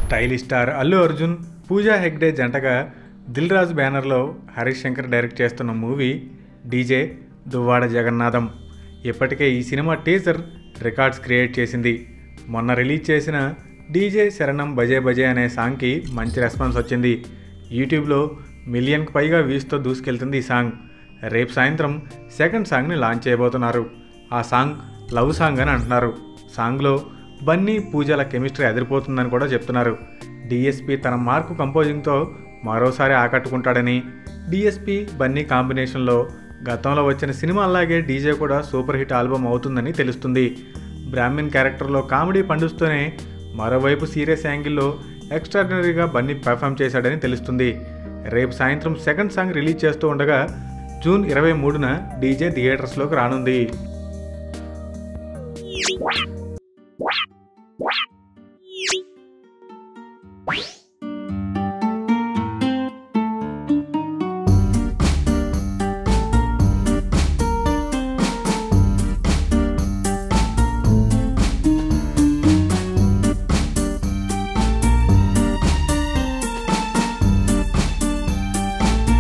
stylish star Allu Arjun Pooja Hegde జంటగా దిల్ రాజు బ్యానర్లో Harish Shankar direct చేస్తున్న మూవీ డీజే దువ్వాడ జగన్నాథం ఇప్పటికే ఈ సినిమా టీజర్ రికార్డ్స్ క్రియేట్ చేసింది మొన్న రిలీజ్ చేసిన డీజే శరణం బజే బజే అనే సాంగ్కి మంచి రెస్పాన్స్ వచ్చింది యూట్యూబ్లో మిలియన్కి పైగా వ్యూస్తో దూసుకెళ్తుంది ఈ సాంగ్ రేపు సాయంత్రం సెకండ్ సాంగ్ని లాంచ్ చేయబోతున్నారు ఆ సాంగ్ లవ్ సాంగ్ అని అంటున్నారు సాంగ్లో బన్నీ పూజల కెమిస్ట్రీ అదిరిపోతుందని కూడా చెప్తున్నారు డిఎస్పి తన మార్కు కంపోజింగ్తో మరోసారి ఆకట్టుకుంటాడని డిఎస్పి బన్నీ కాంబినేషన్లో గతంలో వచ్చిన సినిమాల్లాగే డీజే కూడా సూపర్ హిట్ ఆల్బమ్ అవుతుందని తెలుస్తుంది బ్రాహ్మిన్ క్యారెక్టర్లో కామెడీ పండిస్తూనే మరోవైపు సీరియస్ యాంగిల్లో ఎక్స్ట్రాడినరీగా బన్నీ పెర్ఫామ్ చేశాడని తెలుస్తుంది రేపు సాయంత్రం సెకండ్ సాంగ్ రిలీజ్ చేస్తూ ఉండగా జూన్ ఇరవై మూడున డీజే థియేటర్స్లోకి రానుంది